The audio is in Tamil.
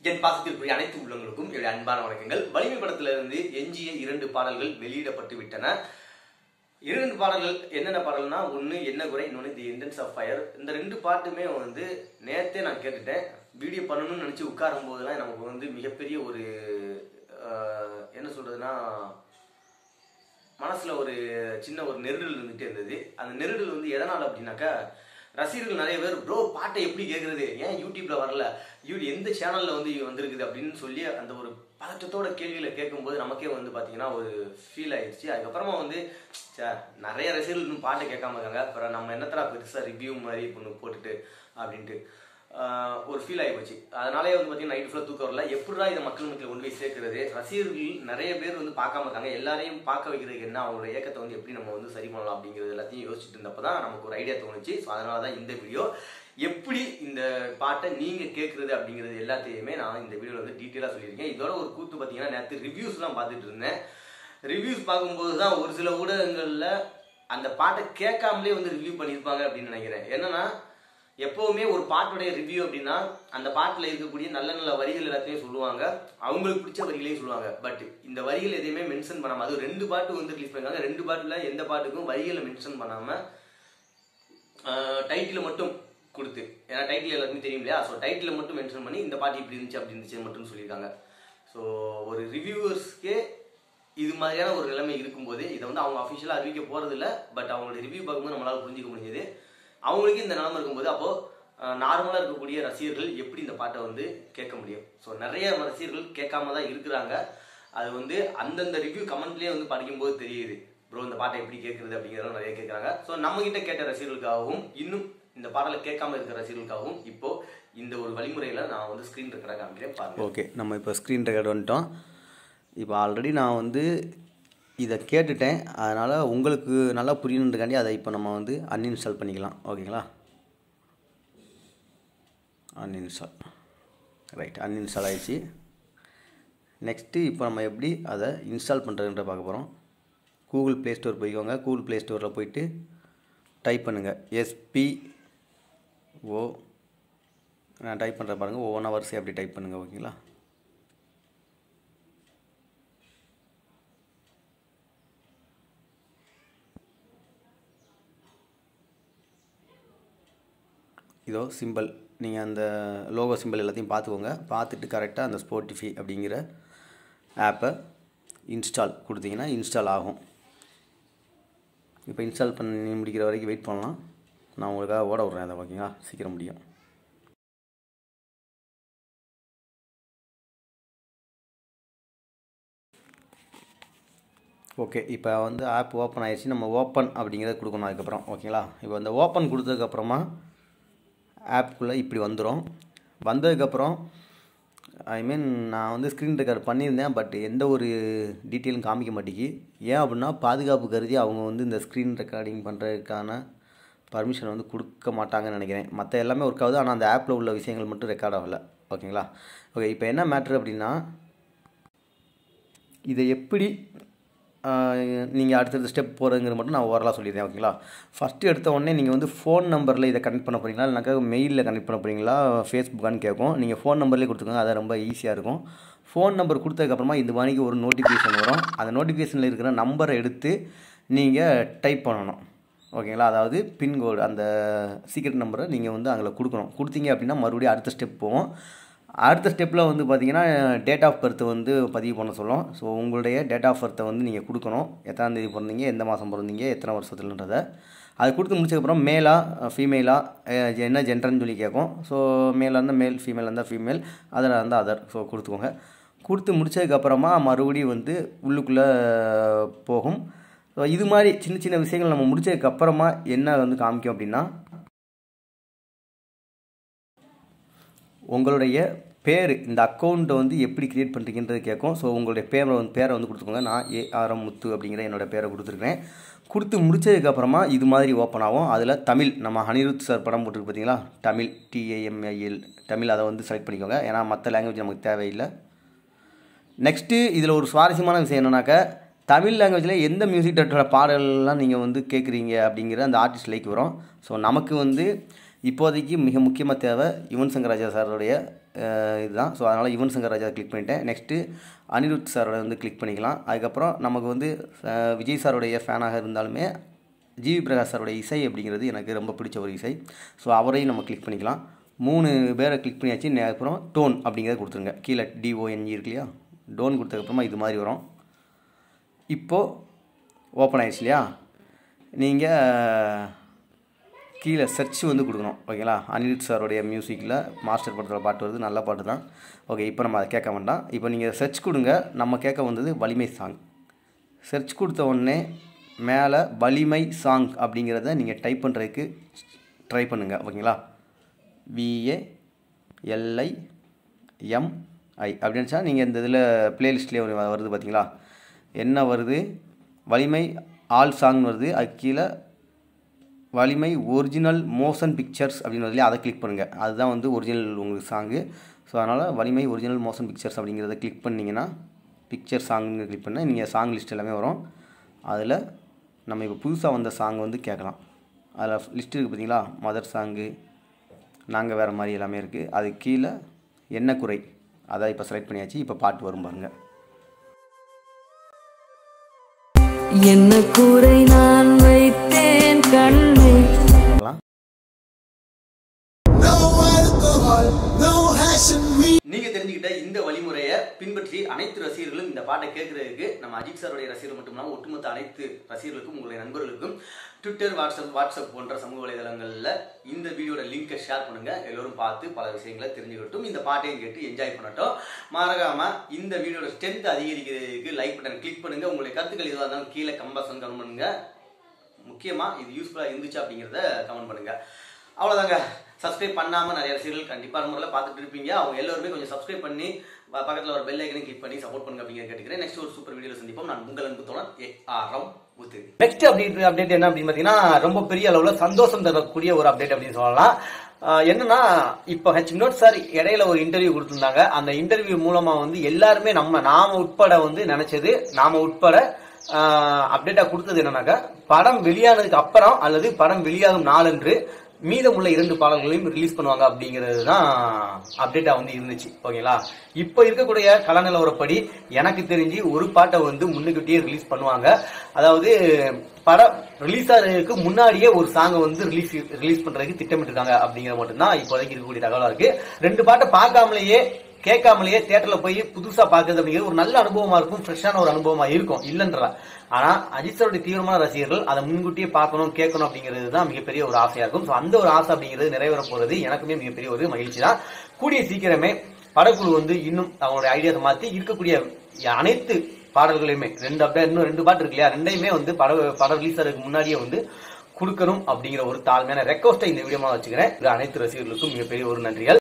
என் பாசத்திற்குரிய அனைத்து உள்ளங்களுக்கும் என்னுடைய அன்பான வணக்கங்கள் வலிமை படத்திலிருந்து எஞ்சிய இரண்டு பாடல்கள் வெளியிடப்பட்டு விட்டன இரண்டு பாடல்கள் என்னென்ன பாடல்னா ஒன்று என்ன குறை இன்னொன்று தி இண்டன்ஸ் ஆஃப் ஃபயர் இந்த ரெண்டு பாட்டுமே வந்து நேத்தே நான் கேட்டுட்டேன் வீடியோ பண்ணணும்னு நினச்சி உட்காரும் போதெல்லாம் நமக்கு வந்து மிகப்பெரிய ஒரு ஆஹ், என்ன சொல்றதுன்னா மனசுல ஒரு சின்ன ஒரு நெருடல் இருந்துகிட்டே இருந்தது அந்த நெருடல் வந்து எதனால் அப்படின்னாக்கா ரசிகர்கள் நிறைய பேர் ப்ரோ பாட்டை எப்படி கேட்குறது ஏன் யூடியூப்ல வரல யூ எந்த சேனல்ல வந்து இது வந்திருக்குது அப்படின்னு சொல்லி அந்த ஒரு பதட்டத்தோட கேள்வியில கேட்கும்போது நமக்கே வந்து பாத்தீங்கன்னா ஒரு ஃபீல் ஆயிடுச்சு அதுக்கப்புறமா வந்து ச்சே, நிறைய ரசிகர்கள் இன்னும் பாட்டை கேட்காம இருக்காங்க அப்புறம் நம்ம என்னத்தடா பெருசா ரிவ்யூ மாதிரி பொண்ணு போட்டுட்டு அப்படின்ட்டு ஆஹ் ஒரு ஃபீல் ஆகி போச்சு அதனாலே வந்து பார்த்தீங்கன்னா நைட் ஃபுல்லாக தூக்கம் வரல எப்படிடா இதை மக்கள் மத்தியில் கொண்டு போய் சேர்க்கறது ரசிகர்கள் நிறைய பேர் வந்து பார்க்காம இருக்காங்க எல்லாரையும் பார்க்க வைக்கிறதுக்கு என்ன அவங்களோட ஏக்கத்தை வந்து எப்படி நம்ம வந்து சரி பண்ணலாம் அப்படிங்கிறது எல்லாத்தையும் யோசிச்சுட்டு இருந்தப்போ தான் நமக்கு ஒரு ஐடியா தோணுச்சு ஸோ அதனால தான் இந்த வீடியோ எப்படி இந்த பாட்டை நீங்கள் கேட்குறது அப்படிங்கிறது எல்லாத்தையுமே நான் இந்த வீடியோவில் வந்து டீட்டெயிலாக சொல்லியிருக்கேன் இதோட ஒரு கூத்து பார்த்தீங்கன்னா நேற்று ரிவ்யூஸ்லாம் பார்த்துட்டு இருந்தேன் ரிவ்யூஸ் பார்க்கும்போது தான் ஒரு சில ஊடகங்களில் அந்த பாட்டை கேட்காமலே வந்து ரிவ்யூ பண்ணியிருப்பாங்க அப்படின்னு நினைக்கிறேன் என்னன்னா எப்பவுமே ஒரு பாட்டுடைய ரிவ்யூ அப்படின்னா அந்த பாட்டில் இருக்கக்கூடிய நல்ல நல்ல வரிகள் எல்லாத்தையும் சொல்லுவாங்க அவங்களுக்கு பிடிச்ச வரிகளையும் சொல்லுவாங்க பட் இந்த வரிகள் எதையுமே மென்ஷன் பண்ணாம அது ரெண்டு பாட்டு வந்து ரிலீஸ் பண்ணிருக்காங்க ரெண்டு பாட்டுல எந்த பாட்டுக்கும் வரிகளை மென்ஷன் பண்ணாம டைட்டில் மட்டும் கொடுத்து ஏன்னா டைட்டில் எல்லாருக்குமே தெரியும் இல்லையா ஸோ டைட்டில் மட்டும் மென்ஷன் பண்ணி இந்த பாட்டு இப்படி இருந்துச்சு அப்படி இருந்துச்சு மட்டும் சொல்லியிருக்காங்க ஸோ ஒரு ரிவ்யூவர்ஸ்க்கே இது மாதிரியான ஒரு நிலைமை இருக்கும்போது இதை வந்து அவங்க அஃபிஷியலாக அறிவிக்க போறது இல்ல பட் அவங்களோட ரிவ்யூ பார்க்கும்போது நம்மளால புரிஞ்சுக்க முடிஞ்சது அவங்களுக்கு இந்த நிலைமை இருக்கும்போது அப்போ நார்மலாக இருக்கக்கூடிய ரசிகர்கள் எப்படி இந்த பாட்டை வந்து கேட்க முடியும் ஸோ நிறைய ரசிகர்கள் கேட்காம தான் இருக்கிறாங்க அது வந்து அந்தந்த ரிவ்யூ கமெண்ட்லேயே வந்து படிக்கும்போது தெரியுது ப்ரோ இந்த பாட்டை எப்படி கேட்குறது அப்படிங்கிறத நிறைய கேட்குறாங்க ஸோ நம்ம கிட்ட கேட்ட ரசிகர்களுக்காகவும் இன்னும் இந்த பாடலை கேட்காம இருக்கிற ரசிகர்களுக்காகவும் இப்போ இந்த ஒரு வழிமுறையில நான் வந்து ஸ்க்ரீன் ரெக்கார்டாக காமிக்கிறேன் பாருங்க ஓகே நம்ம இப்போ ஸ்க்ரீன் ரெக்கார்ட் வந்துட்டோம் இப்போ ஆல்ரெடி நான் வந்து இதை கேட்டுட்டேன் அதனால் உங்களுக்கு நல்லா புரியணுன்றக்காண்டி அதை இப்போ நம்ம வந்து அன்இன்ஸ்டால் பண்ணிக்கலாம் ஓகேங்களா அன்இன்ஸ்டால் ரைட் அன்இன்ஸ்டால் ஆயிடுச்சு நெக்ஸ்ட்டு இப்போ நம்ம எப்படி அதை இன்ஸ்டால் பண்ணுறதுன்ற பார்க்க போகிறோம் கூகுள் ப்ளே ஸ்டோர் போய்க்கோங்க கூகுள் ப்ளே ஸ்டோரில் போயிட்டு டைப் பண்ணுங்கள் எஸ்பி ஓ நான் டைப் பண்ணுறேன் பாருங்கள் ஒவ்வொன்றா வரிசை அப்படி டைப் பண்ணுங்கள் ஓகேங்களா இதோ சிம்பிள் நீங்கள் அந்த லோகோ சிம்பிள் எல்லாத்தையும் பார்த்துக்கோங்க பார்த்துட்டு கரெக்டாக அந்த ஸ்போட்டிஃபை அப்படிங்கிற ஆப்பை இன்ஸ்டால் கொடுத்தீங்கன்னா இன்ஸ்டால் ஆகும் இப்போ இன்ஸ்டால் பண்ணி முடிக்கிற வரைக்கும் வெயிட் பண்ணலாம் நான் உங்களுக்காக ஓட விட்றேன் அதை ஓகேங்களா சீக்கிரம் முடியும் ஓகே இப்போ வந்து ஆப் ஓப்பன் ஆயிடுச்சு நம்ம ஓப்பன் அப்படிங்கிறத கொடுக்கணும் அதுக்கப்புறம் ஓகேங்களா இப்போ இந்த ஓப்பன் கொடுத்ததுக்கப்புறமா ஆப்புக்குள்ளே இப்படி வந்துடும் வந்ததுக்கப்புறம் ஐ மீன் நான் வந்து ஸ்க்ரீன் ரெக்கார்ட் பண்ணியிருந்தேன் பட் எந்த ஒரு டீட்டெயிலும் காமிக்க மாட்டேங்கி ஏன் அப்படின்னா பாதுகாப்பு கருதி அவங்க வந்து இந்த ஸ்க்ரீன் ரெக்கார்டிங் பண்ணுறதுக்கான பர்மிஷன் வந்து கொடுக்க மாட்டாங்கன்னு நினைக்கிறேன் மற்ற எல்லாமே ஒர்க் ஆகுது ஆனால் அந்த ஆப்பில் உள்ள விஷயங்கள் மட்டும் ரெக்கார்ட் ஆகலை ஓகேங்களா ஓகே இப்போ என்ன மேட்ரு அப்படின்னா இதை எப்படி நீங்கள் அடுத்தடுத்த ஸ்டெப் போகிறதுங்கிற மட்டும் நான் ஓரலாக சொல்லிடுறேன் ஓகேங்களா ஃபஸ்ட்டு எடுத்த உடனே நீங்கள் வந்து ஃபோன் நம்பரில் இதை கனெக்ட் பண்ண போகிறீங்களா இல்லைனாக்கா மெயிலில் கனெக்ட் பண்ண போகிறீங்களா ஃபேஸ்புக்கான்னு கேட்கும் நீங்கள் ஃபோன் நம்பர்லேயே கொடுத்துக்கோங்க அது ரொம்ப ஈஸியாக இருக்கும் ஃபோன் நம்பர் கொடுத்ததுக்கப்புறமா இந்த மாதிரிக்கு ஒரு நோட்டிஃபிகேஷன் வரும் அந்த நோட்டிஃபிகேஷனில் இருக்கிற நம்பரை எடுத்து நீங்கள் டைப் பண்ணணும் ஓகேங்களா அதாவது பின்கோடு அந்த சீக்ரெட் நம்பரை நீங்கள் வந்து அதில் கொடுக்கணும் கொடுத்தீங்க அப்படின்னா மறுபடியும் அடுத்த ஸ்டெப் போவோம் அடுத்த ஸ்டெப்பில் வந்து பார்த்தீங்கன்னா டேட் ஆஃப் பர்த் வந்து பதிவு பண்ண சொல்லும் ஸோ உங்களுடைய டேட் ஆஃப் பர்த்தை வந்து நீங்கள் கொடுக்கணும் எத்தனாம் தேதி பிறந்தீங்க எந்த மாதம் பிறந்தீங்க எத்தனை வருஷத்துலன்றதை அது கொடுத்து முடிச்சதுக்கப்புறம் மேலா ஃபீமேலா என்ன ஜென்டர்னு சொல்லி கேட்கும் ஸோ மேலாக இருந்தால் மேல் ஃபீமேலாக இருந்தால் ஃபீமேல் அதராக இருந்தால் அதர் ஸோ கொடுத்துக்கோங்க கொடுத்து முடிச்சதுக்கப்புறமா மறுபடியும் வந்து உள்ளுக்குள்ளே போகும் ஸோ இது மாதிரி சின்ன சின்ன விஷயங்கள் நம்ம முடிச்சதுக்கப்புறமா என்ன வந்து காமிக்கும் அப்படின்னா உங்களுடைய பேர் இந்த அக்கௌண்ட்டை வந்து எப்படி க்ரியேட் பண்ணுறீங்கன்றது கேட்கும் ஸோ உங்களுடைய பேரை வந்து பேரை வந்து கொடுத்துக்கோங்க நான் ஏஆர்எம் முத்து அப்படிங்கிற என்னோடய பேரை கொடுத்துருக்கேன் கொடுத்து முடிச்சதுக்கப்புறமா இது மாதிரி ஓப்பன் ஆகும் அதில் தமிழ் நம்ம அனிருத் சார் படம் போட்டிருக்கு பார்த்தீங்களா தமிழ் டிஏஎம்ஐஎல் தமிழ் அதை வந்து செலக்ட் பண்ணிக்கோங்க ஏன்னா மற்ற லாங்குவேஜ் நமக்கு தேவையில்லை நெக்ஸ்ட்டு இதில் ஒரு சுவாரஸ்யமான விஷயம் என்னன்னாக்கா தமிழ் லாங்குவேஜில் எந்த மியூசிக் டேரக்டரோட பாடல்லாம் நீங்கள் வந்து கேட்குறீங்க அப்படிங்கிற அந்த ஆர்டிஸ்ட் லைக் வரும் ஸோ நமக்கு வந்து இப்போதைக்கு மிக முக்கியமாக தேவை யுவன் சங்கர் ராஜா சாரோடைய அஹ், இதுதான் ஸோ அதனால் யுவன் சங்கர் ராஜா கிளிக் பண்ணிட்டேன் நெக்ஸ்ட்டு அனிருத் சாரோட வந்து கிளிக் பண்ணிக்கலாம் அதுக்கப்புறம் நமக்கு வந்து அஹ், விஜய் சாரோடைய ஃபேனாக இருந்தாலுமே ஜிவி பிரகாஷ் சாரோடைய இசை அப்படிங்கிறது எனக்கு ரொம்ப பிடிச்ச ஒரு இசை ஸோ அவரையும் நம்ம கிளிக் பண்ணிக்கலாம் மூணு பேரை கிளிக் பண்ணியாச்சு நே- அப்புறம் டோன் அப்படிங்கிறத கொடுத்துருங்க கீழே டிஓஎன்இ இருக்கு இல்லையா டோன் கொடுத்ததுக்கப்புறமா இது மாதிரி வரும் இப்போது ஓப்பன் ஆயிடுச்சு இல்லையா நீங்கள் கீழே சர்ச் வந்து கொடுக்கணும் ஓகேங்களா அனிருத் சாரோடைய மியூசிக்கில் மாஸ்டர் படத்தில் பாட்டு வருது நல்ல பாட்டு தான் ஓகே இப்போ நம்ம அதை கேட்க வேண்டாம் இப்போ நீங்கள் சர்ச் கொடுங்க நம்ம கேட்க வந்தது வலிமை சாங் சர்ச் கொடுத்த உடனே மேலே வலிமை சாங் அப்படிங்கிறத நீங்கள் டைப் பண்ணுறதுக்கு ட்ரை பண்ணுங்கள் ஓகேங்களா விஏ எல்ஐ எம்ஐ அப்படின்னுச்சா நீங்கள் இந்த இதில் பிளேலிஸ்ட்லேயே ஒரு வருது பார்த்தீங்களா என்ன வருது வலிமை ஆல் சாங் வருது அது கீழே வலிமை ஒரிஜினல் மோஷன் பிக்சர்ஸ் அப்படின்னு வருது இல்லையா அதை கிளிக் பண்ணுங்கள் அதுதான் வந்து ஒரிஜினல் உங்களுக்கு சாங்கு ஸோ அதனால் வலிமை ஒரிஜினல் மோஷன் பிக்சர்ஸ் அப்படிங்கிறத கிளிக் பண்ணிங்கன்னா பிக்சர் சாங்னு கிளிக் பண்ணால் நீங்கள் சாங் லிஸ்ட் எல்லாமே வரும் அதில் நம்ம இப்போ புதுசாக வந்த சாங் வந்து கேட்கலாம் அதில் லிஸ்ட் இருக்குது பார்த்தீங்களா மதர் சாங்கு நாங்கள் வேறு மாதிரி எல்லாமே இருக்குது அது கீழே என்ன குறை அதை இப்போ செலக்ட் பண்ணியாச்சு இப்போ பாட்டு வரும் பாருங்கள் என்ன கூரை நான் வைத்தேன் கண்ணே பார்க்கலாம் No alcohol, no hash and weed. நீங்க தெரிஞ்சுக்கிட்ட இந்த வழிமுறையை பின்பற்றி அனைத்து ரசிகர்களும் இந்த பாட்டை கேட்கறதுக்கு நம்ம அஜித் சாருடைய ரசிகர்கள் மட்டும் இல்லாமல் ஒட்டுமொத்த அனைத்து ரசிகர்களுக்கும் உங்களுடைய நண்பர்களுக்கும் ட்விட்டர் வாட்ஸ்அப் வாட்ஸ்அப் போன்ற சமூக வலைதளங்களில் இந்த வீடியோட லிங்கை ஷேர் பண்ணுங்க எல்லோரும் பார்த்து பல விஷயங்களை தெரிஞ்சுக்கட்டும் இந்த பாட்டையும் கேட்டு என்ஜாய் பண்ணட்டும் மறக்காம இந்த வீடியோட ஸ்ட்ரென்த் அதிகரிக்கிறதுக்கு லைக் பட்டன் கிளிக் பண்ணுங்க உங்களுடைய கருத்துக்கள் எதுவாக இருந்தாலும் கீழே கம்பாசன் கமெண்ட் பண்ணுங்க முக்கியமா இது யூஸ்ஃபுல்லா இருந்துச்சு அப்படிங்கிறத கமெண்ட் பண்ணுங்க அவ்வளவுதாங்க சப்ஸ்கிரைப் பண்ணாம நிறைய ரசிகர்கள் கண்டிப்பான முறையில் பார்த்துட்டு இருப்பீங்க அவங்க எல்லாருமே கொஞ்சம் சப்ஸ்கிரைப் பண்ணி ப- பக்கத்துல ஒரு பெல் ஐக்கனையும் கிளிக் பண்ணி சப்போர்ட் பண்ணுங்க அப்படிங்கிற கேட்டுக்கிறேன் நெக்ஸ்ட் ஒரு சூப்பர் வீடியோல சந்திப்போம் நான் உங்கள் அன்பு தோழன் ஏ ஆரம் ஊத்து நெக்ஸ்ட் அப்டேட் அப்டேட் என்ன அப்படின்னு பார்த்தீங்கன்னா ரொம்ப பெரிய அளவில் சந்தோஷம் தரக்கூடிய ஒரு அப்டேட் அப்படின்னு சொல்லலாம் ஆஹ் என்னன்னா இப்போ ஹெச் வினோத் சார் இடையில ஒரு இன்டர்வியூ கொடுத்திருந்தாங்க அந்த இன்டர்வியூ மூலமா வந்து எல்லாருமே நம்ம நாம உட்பட வந்து நினைச்சது நாம உட்பட அப்டேட்டா கொடுத்தது என்னன்னாக்கா படம் வெளியானதுக்கு அப்புறம் அல்லது படம் வெளியாகும் நாளன்று மீதமுள்ள இரண்டு பாடல்களையும் ரிலீஸ் பண்ணுவாங்க அப்படிங்கிறது தான் அப்டேட்டா வந்து இருந்துச்சு ஓகேங்களா இப்போ இருக்கக்கூடிய கல நிலவரப்படி எனக்கு தெரிஞ்சு ஒரு பாட்டை வந்து முன்னுக்கிட்டே ரிலீஸ் பண்ணுவாங்க அதாவது படம் ரிலீஸ் ஆகிறதுக்கு முன்னாடியே ஒரு சாங்கை வந்து ரிலீஸ் ரிலீஸ் பண்றதுக்கு திட்டமிட்டிருக்காங்க அப்படிங்கிற மட்டும்தான் இப்போதைக்கு இருக்கக்கூடிய தகவலா இருக்கு ரெண்டு பாட்டை பார்க்காமலேயே கேட்காமலேயே தியேட்டர்ல போய் புதுசா பாக்குறது அப்படிங்கிறது ஒரு நல்ல அனுபவமா இருக்கும் ஃப்ரெஷ்ஷான ஒரு அனுபவமா இருக்கும் இல்லைன்றா ஆனா அஜித் சாருடைய தீவிரமான ரசிகர்கள் அதை முன்கூட்டியே பார்க்கணும் கேட்கணும் அப்படிங்கிறது தான் மிகப்பெரிய ஒரு ஆசையா இருக்கும் ஸோ அந்த ஒரு ஆசை அப்படிங்கிறது நிறைவேற போறது எனக்குமே மிகப்பெரிய ஒரு மகிழ்ச்சி தான் கூடிய சீக்கிரமே படக்குழு வந்து இன்னும் அவங்களுடைய ஐடியாஸை மாத்தி இருக்கக்கூடிய அனைத்து பாடல்களையுமே ரெண்டு அப்படியே இன்னும் ரெண்டு பாட்டு இருக்கு இல்லையா ரெண்டையுமே வந்து படம் படம் ரிலீஸ் ஆகிறதுக்கு முன்னாடியே வந்து கொடுக்கணும் அப்படிங்கிற ஒரு தாழ்மையான ரெக்வஸ்ட்டை இந்த வீடியோமா வச்சுக்கிறேன் இது அனைத்து ரசிகர்களுக்கும் மிகப்பெரிய ஒரு நன்றிகள்